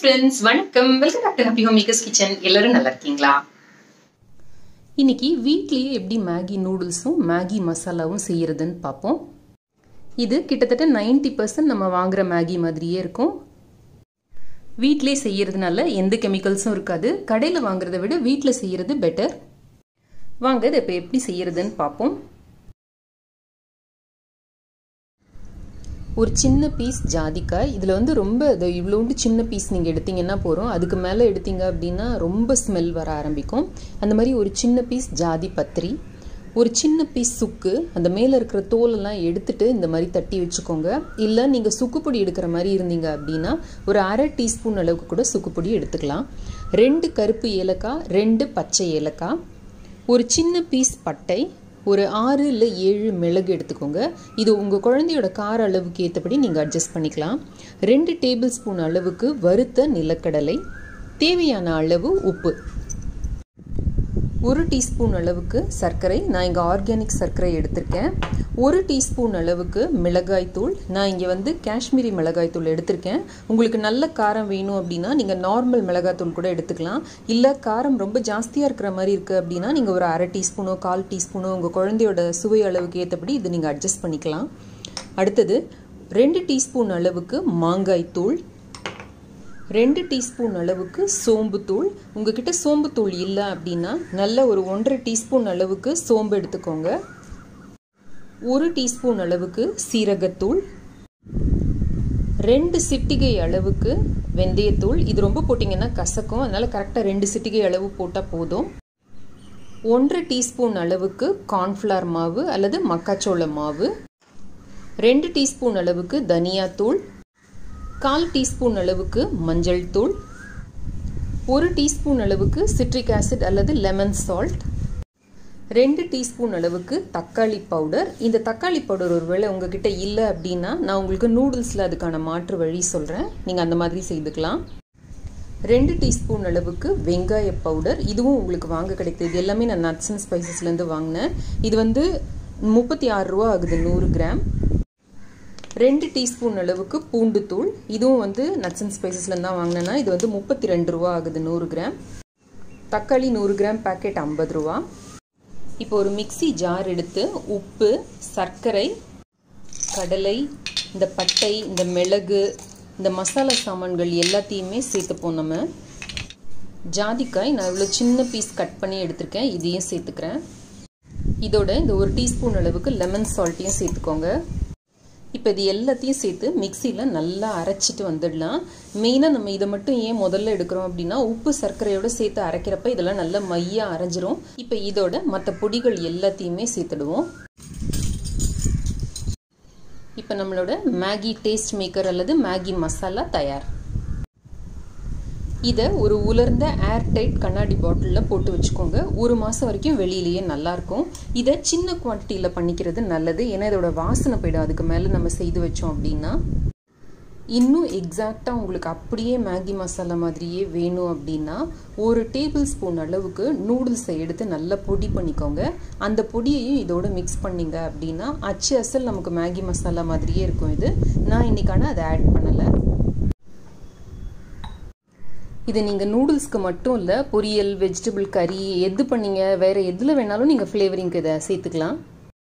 friends வணக்கம் welcome back to happy home makers kitchen எல்லாரும் நல்லா இருக்கீங்களா இன்னைக்கு வீட்லேயே எப்படி மேகி நூடுல்ஸும் மேகி மசாலாவும் செய்யறதுன்னு பார்ப்போம் இது கிட்டத்தட்ட நைன்டி பர்சன்ட் நம்ம வாங்குற மேகி மாதிரியே இருக்கும் வீட்டிலே செய்யறதுனால எந்த கெமிக்கல்ஸும் இருக்காது கடையில் வாங்குறத விட வீட்டில் செய்யறது பெட்டர் வாங்க இதை இப்போ எப்படி செய்யறதுன்னு பார்ப்போம் ஒரு சின்ன பீஸ் ஜாதிக்காய் இதில் வந்து ரொம்ப இது இவ்வளோண்டு சின்ன பீஸ் நீங்கள் எடுத்தீங்கன்னா போகிறோம் அதுக்கு மேலே எடுத்தீங்க அப்படின்னா ரொம்ப ஸ்மெல் வர ஆரம்பிக்கும் அந்த மாதிரி ஒரு சின்ன பீஸ் ஜாதி பத்திரி ஒரு சின்ன பீஸ் சுக்கு அந்த மேலே இருக்கிற தோலெல்லாம் எடுத்துட்டு இந்த மாதிரி தட்டி வச்சுக்கோங்க இல்லை நீங்கள் சுக்குப்பொடி எடுக்கிற மாதிரி இருந்தீங்க அப்படின்னா ஒரு அரை டீஸ்பூன் அளவுக்கு கூட சுக்குப்பொடி எடுத்துக்கலாம் ரெண்டு கருப்பு ஏலக்காய் ரெண்டு பச்சை ஏலக்காய் ஒரு சின்ன பீஸ் பட்டை ஒரு ஆறு இல்லை ஏழு மிளகு எடுத்துக்கோங்க இது உங்கள் குழந்தையோட கார அளவுக்கு ஏற்றபடி நீங்கள் அட்ஜஸ்ட் பண்ணிக்கலாம் ரெண்டு டேபிள் ஸ்பூன் அளவுக்கு வறுத்த நிலக்கடலை தேவையான அளவு உப்பு ஒரு டீஸ்பூன் அளவுக்கு சர்க்கரை நான் இங்கே ஆர்கானிக் சர்க்கரை எடுத்திருக்கேன் ஒரு டீஸ்பூன் அளவுக்கு மிளகாய் தூள் நான் இங்கே வந்து காஷ்மீரி மிளகாய் தூள் எடுத்திருக்கேன் உங்களுக்கு நல்ல காரம் வேணும் அப்படின்னா நீங்கள் நார்மல் மிளகாய் தூள் கூட எடுத்துக்கலாம் இல்லை காரம் ரொம்ப ஜாஸ்தியாக இருக்கிற மாதிரி இருக்குது அப்படின்னா நீங்கள் ஒரு அரை டீஸ்பூனோ கால் டீஸ்பூனோ உங்கள் குழந்தையோட சுவை அளவுக்கு ஏற்றபடி இது நீங்கள் அட்ஜஸ்ட் பண்ணிக்கலாம் அடுத்தது ரெண்டு டீஸ்பூன் அளவுக்கு மாங்காய் தூள் ரெண்டு டீஸ்பூன் அளவுக்கு சோம்பு தூள் உங்ககிட்ட சோம்பு தூள் இல்லை அப்படின்னா நல்ல ஒரு ஒன்றரை டீஸ்பூன் அளவுக்கு சோம்பு எடுத்துக்கோங்க ஒரு டீஸ்பூன் அளவுக்கு சீரகத்தூள் ரெண்டு சிட்டிகை அளவுக்கு வெந்தயத்தூள் இது ரொம்ப போட்டிங்கன்னா கசக்கும் அதனால் கரெக்டாக ரெண்டு சிட்டிகை அளவு போட்டால் போதும் ஒன்றரை டீஸ்பூன் அளவுக்கு கார்ன்ஃப்ளவர் மாவு அல்லது மக்காச்சோள மாவு ரெண்டு டீஸ்பூன் அளவுக்கு தனியாத்தூள் கால் டீஸ்பூன் அளவுக்கு மஞ்சள் தூள் ஒரு டீஸ்பூன் அளவுக்கு சிட்ரிக் ஆசிட் அல்லது லெமன் சால்ட் ரெண்டு டீஸ்பூன் அளவுக்கு தக்காளி பவுடர் இந்த தக்காளி பவுடர் ஒருவேளை உங்ககிட்ட இல்லை அப்படின்னா நான் உங்களுக்கு நூடுல்ஸில் அதுக்கான மாற்று வழி சொல்கிறேன் நீங்கள் அந்த மாதிரி செய்துக்கலாம் ரெண்டு டீஸ்பூன் அளவுக்கு வெங்காய பவுடர் இதுவும் உங்களுக்கு வாங்க கிடைக்குது இது எல்லாமே நான் நட்ஸ் அண்ட் ஸ்பைசஸ்லேருந்து வாங்கினேன் இது வந்து முப்பத்தி ஆறு ரூபா ஆகுது நூறு கிராம் ரெண்டு டீஸ்பூன் அளவுக்கு பூண்டு தூள் இதுவும் வந்து நட்ஸ் அண்ட் ஸ்பைசஸ்லேருந்து தான் வாங்கினேன்னா இது வந்து முப்பத்தி ரெண்டு ரூபா ஆகுது நூறு கிராம் தக்காளி நூறு கிராம் பேக்கெட் ஐம்பது ரூபா இப்போ ஒரு மிக்சி ஜார் எடுத்து உப்பு சர்க்கரை கடலை இந்த பட்டை இந்த மிளகு இந்த மசாலா சாமான்கள் எல்லாத்தையுமே சேர்த்துப்போம் நம்ம ஜாதிக்காய் நான் இவ்வளோ சின்ன பீஸ் கட் பண்ணி எடுத்திருக்கேன் இதையும் சேர்த்துக்கிறேன் இதோட இந்த ஒரு டீஸ்பூன் அளவுக்கு லெமன் சால்ட்டையும் சேர்த்துக்கோங்க இப்போ இது எல்லாத்தையும் சேர்த்து மிக்சியில் நல்லா அரைச்சிட்டு வந்துடலாம் மெயினாக நம்ம இதை மட்டும் ஏன் முதல்ல எடுக்கிறோம் அப்படின்னா உப்பு சர்க்கரையோடு சேர்த்து அரைக்கிறப்ப இதெல்லாம் நல்லா மையாக அரைஞ்சிரும் இப்போ இதோட மற்ற பொடிகள் எல்லாத்தையுமே சேர்த்துடுவோம் இப்போ நம்மளோட மேகி டேஸ்ட் மேக்கர் அல்லது மேகி மசாலா தயார் இதை ஒரு உலர்ந்த ஏர் டைட் கண்ணாடி பாட்டிலில் போட்டு வச்சுக்கோங்க ஒரு மாதம் வரைக்கும் வெளியிலேயே நல்லாயிருக்கும் இதை சின்ன குவான்டிட்டியில் பண்ணிக்கிறது நல்லது ஏன்னா இதோட வாசனை போயிடும் அதுக்கு மேலே நம்ம செய்து வச்சோம் அப்படின்னா இன்னும் எக்ஸாக்டாக உங்களுக்கு அப்படியே மேகி மசாலா மாதிரியே வேணும் அப்படின்னா ஒரு டேபிள் ஸ்பூன் அளவுக்கு நூடுல்ஸை எடுத்து நல்லா பொடி பண்ணிக்கோங்க அந்த பொடியையும் இதோட மிக்ஸ் பண்ணிங்க அப்படின்னா அச்சு அசல் நமக்கு மேகி மசாலா மாதிரியே இருக்கும் இது நான் இன்றைக்கான அதை ஆட் பண்ணலை இது நீங்கள் நூடுல்ஸ்க்கு மட்டும் இல்லை பொரியல் வெஜிடபிள் கறி எது பண்ணீங்க வேறு எதில் வேணாலும் நீங்கள் ஃப்ளேவரிங்க்கு இதை சேர்த்துக்கலாம்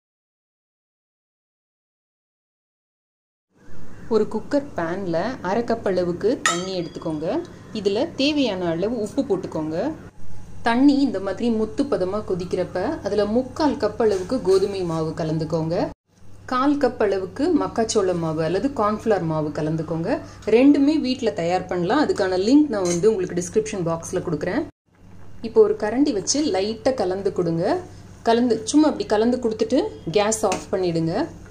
ஒரு குக்கர் பேனில் அரை கப் அளவுக்கு தண்ணி எடுத்துக்கோங்க இதில் தேவையான அளவு உப்பு போட்டுக்கோங்க தண்ணி இந்த மாதிரி முத்து பதமாக கொதிக்கிறப்ப அதில் முக்கால் கப் அளவுக்கு கோதுமை மாவு கலந்துக்கோங்க கால் கப் அளவுக்கு மக்காச்சோள மாவு அல்லது கார்ன்ஃப்ளவர் மாவு கலந்துக்கோங்க ரெண்டுமே வீட்டில் தயார் பண்ணலாம் அதுக்கான லிங்க் நான் வந்து உங்களுக்கு டிஸ்கிரிப்ஷன் பாக்ஸில் கொடுக்குறேன் இப்போ ஒரு கரண்டி வச்சு லைட்டாக கலந்து கொடுங்க கலந்து சும்மா அப்படி கலந்து கொடுத்துட்டு கேஸ் ஆஃப் பண்ணிடுங்க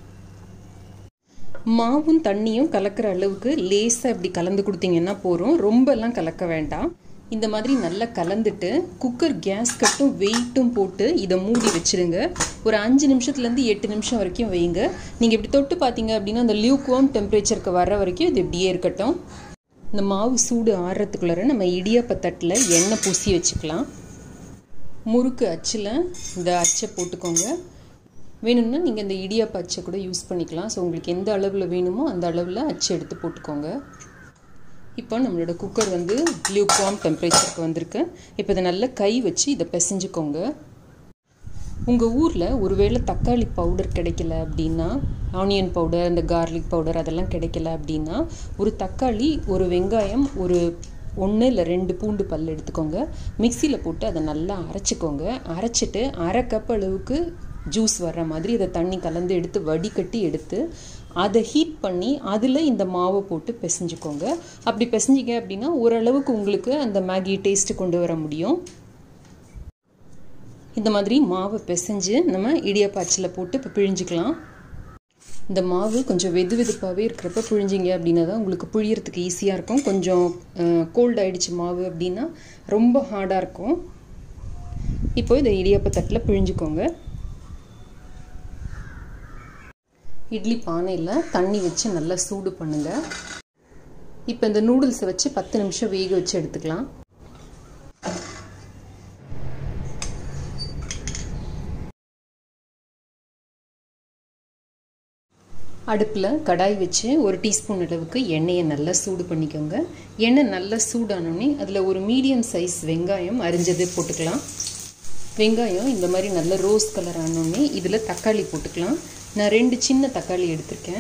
மாவும் தண்ணியும் கலக்கிற அளவுக்கு லேசாக இப்படி கலந்து கொடுத்தீங்கன்னா போகிறோம் ரொம்பலாம் கலக்க வேண்டாம் இந்த மாதிரி நல்லா கலந்துட்டு குக்கர் கேஸ் கட்டும் வெயிட்டும் போட்டு இதை மூடி வச்சுருங்க ஒரு அஞ்சு நிமிஷத்துலேருந்து எட்டு நிமிஷம் வரைக்கும் வைங்க நீங்கள் இப்படி தொட்டு பார்த்தீங்க அப்படின்னா அந்த லியூக்வாம் டெம்பரேச்சருக்கு வர்ற வரைக்கும் இது இப்படியே இருக்கட்டும் இந்த மாவு சூடு ஆறுறதுக்குள்ளார நம்ம இடியாப்ப தட்டில் எண்ணெய் பூசி வச்சுக்கலாம் முறுக்கு அச்சில் இந்த அச்சை போட்டுக்கோங்க வேணும்னா நீங்கள் இந்த இடியாப்ப அச்சை கூட யூஸ் பண்ணிக்கலாம் ஸோ உங்களுக்கு எந்த அளவில் வேணுமோ அந்த அளவில் அச்சு எடுத்து போட்டுக்கோங்க இப்போ நம்மளோட குக்கர் வந்து லியூக்வார்ம் டெம்பரேச்சருக்கு வந்திருக்கு இப்போ இதை நல்லா கை வச்சு இதை பிசைஞ்சுக்கோங்க உங்கள் ஊரில் ஒருவேளை தக்காளி பவுடர் கிடைக்கல அப்படின்னா ஆனியன் பவுடர் இந்த கார்லிக் பவுடர் அதெல்லாம் கிடைக்கல அப்படின்னா ஒரு தக்காளி ஒரு வெங்காயம் ஒரு ஒன்று இல்லை ரெண்டு பூண்டு பல் எடுத்துக்கோங்க மிக்சியில் போட்டு அதை நல்லா அரைச்சிக்கோங்க அரைச்சிட்டு அரை கப் அளவுக்கு ஜூஸ் வர்ற மாதிரி அதை தண்ணி கலந்து எடுத்து வடிகட்டி எடுத்து அதை ஹீட் பண்ணி அதில் இந்த மாவை போட்டு பிசைஞ்சுக்கோங்க அப்படி பிசைஞ்சிங்க அப்படின்னா ஓரளவுக்கு உங்களுக்கு அந்த மேகி டேஸ்ட்டு கொண்டு வர முடியும் இந்த மாதிரி மாவை பிசைஞ்சு நம்ம இடியாப்பாச்சில் போட்டு இப்போ பிழிஞ்சிக்கலாம் இந்த மாவு கொஞ்சம் வெது வெதுப்பாகவே இருக்கிறப்ப புழிஞ்சிங்க அப்படின்னா தான் உங்களுக்கு புழியறதுக்கு ஈஸியாக இருக்கும் கொஞ்சம் கோல்ட் ஆகிடுச்சு மாவு அப்படின்னா ரொம்ப ஹார்டாக இருக்கும் இப்போ இதை இடியாப்ப தட்டில் பிழிஞ்சுக்கோங்க இட்லி பானையில் தண்ணி வச்சு நல்லா சூடு பண்ணுங்கள் இப்போ இந்த நூடுல்ஸை வச்சு பத்து நிமிஷம் வேக வச்சு எடுத்துக்கலாம் அடுப்பில் கடாய் வச்சு ஒரு டீஸ்பூன் அளவுக்கு எண்ணெயை நல்லா சூடு பண்ணிக்கோங்க எண்ணெய் நல்லா சூடானோடனே அதில் ஒரு மீடியம் சைஸ் வெங்காயம் அரிஞ்சது போட்டுக்கலாம் வெங்காயம் இந்த மாதிரி நல்ல ரோஸ் கலர் ஆனோடனே இதில் தக்காளி போட்டுக்கலாம் நான் ரெண்டு சின்ன தக்காளி எடுத்திருக்கேன்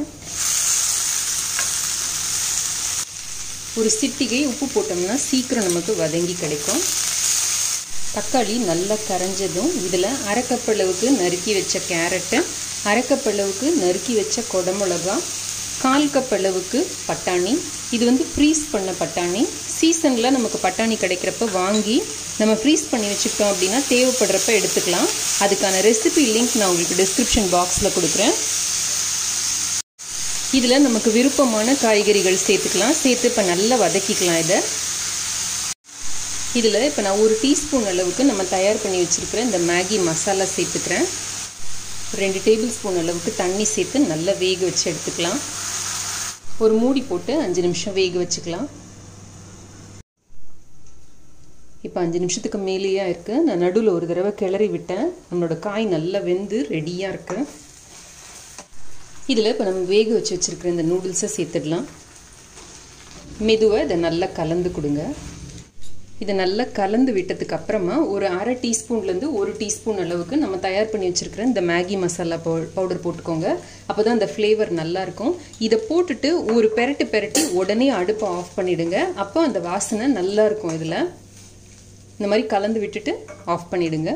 ஒரு சிட்டிகை உப்பு போட்டோம்னா சீக்கிரம் நமக்கு வதங்கி கிடைக்கும் தக்காளி நல்லா கரைஞ்சதும் இதில் அரைக்கப்பளவுக்கு நறுக்கி வச்ச கேரட்டு அரைக்கப்பளவுக்கு நறுக்கி வச்ச கொடமிளகா கால் கப் அளவுக்கு பட்டாணி இது வந்து ஃப்ரீஸ் பண்ண பட்டாணி சீசனில் நமக்கு பட்டாணி கிடைக்கிறப்ப வாங்கி நம்ம ஃப்ரீஸ் பண்ணி வச்சுக்கிட்டோம் அப்படின்னா தேவைப்படுறப்ப எடுத்துக்கலாம் அதுக்கான ரெசிபி லிங்க் நான் உங்களுக்கு டிஸ்கிரிப்ஷன் பாக்ஸில் கொடுக்குறேன் இதில் நமக்கு விருப்பமான காய்கறிகள் சேர்த்துக்கலாம் சேர்த்து இப்போ நல்லா வதக்கிக்கலாம் இதை இதில் இப்போ நான் ஒரு டீஸ்பூன் அளவுக்கு நம்ம தயார் பண்ணி வச்சுருக்கிற இந்த மேகி மசாலா சேர்த்துக்கிறேன் ரெண்டு டேபிள் ஸ்பூன் அளவுக்கு தண்ணி சேர்த்து நல்லா வேக வச்சு எடுத்துக்கலாம் ஒரு மூடி போட்டு அஞ்சு நிமிஷம் வேக வச்சுக்கலாம் இப்போ அஞ்சு நிமிஷத்துக்கு மேலேயே இருக்குது நான் நடுவில் ஒரு தடவை கிளறி விட்டேன் நம்மளோட காய் நல்லா வெந்து ரெடியாக இருக்குது இதில் இப்போ நம்ம வேக வச்சு வச்சுருக்கிற இந்த நூடுல்ஸை சேர்த்துடலாம் மெதுவாக இதை நல்லா கலந்து கொடுங்க இதை நல்லா கலந்து விட்டதுக்கு அப்புறமா ஒரு அரை டீஸ்பூன்லேருந்து ஒரு டீஸ்பூன் அளவுக்கு நம்ம தயார் பண்ணி வச்சுருக்கிற இந்த மேகி மசாலா பவுடர் போட்டுக்கோங்க அப்போ தான் அந்த ஃப்ளேவர் நல்லாயிருக்கும் இதை போட்டுட்டு ஒரு பெரட்டு பெரட்டி உடனே அடுப்பை ஆஃப் பண்ணிவிடுங்க அப்போ அந்த வாசனை நல்லா இருக்கும் இதில் இந்த மாதிரி கலந்து விட்டுட்டு ஆஃப் பண்ணிவிடுங்க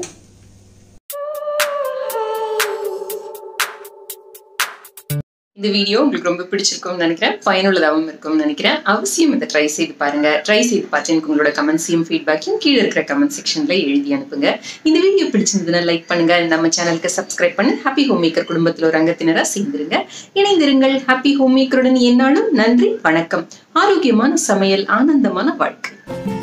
இந்த வீடியோ உங்களுக்கு ரொம்ப பிடிச்சிருக்கும்னு நினைக்கிறேன் பயனுள்ளதாகவும் இருக்கும்னு நினைக்கிறேன் அவசியம் இதை ட்ரை செய்து பாருங்க ட்ரை செய்து பார்த்து எனக்கு உங்களோட கமெண்ட்ஸையும் ஃபீட்பேக்கையும் கீழே இருக்கிற கமெண்ட் செக்ஷன்ல எழுதி அனுப்புங்க இந்த வீடியோ பிடிச்சிருந்ததுன்னா லைக் பண்ணுங்க நம்ம சேனலுக்கு சப்ஸ்கிரைப் பண்ணி ஹாப்பி ஹோம் மேக்கர் குடும்பத்தில் ஒரு அங்கத்தினரா சேர்ந்துருங்க இணைந்திருங்கள் ஹாப்பி ஹோம் மேக்கருடன் என்னாலும் நன்றி வணக்கம் ஆரோக்கியமான சமையல் ஆனந்தமான வாழ்க்கை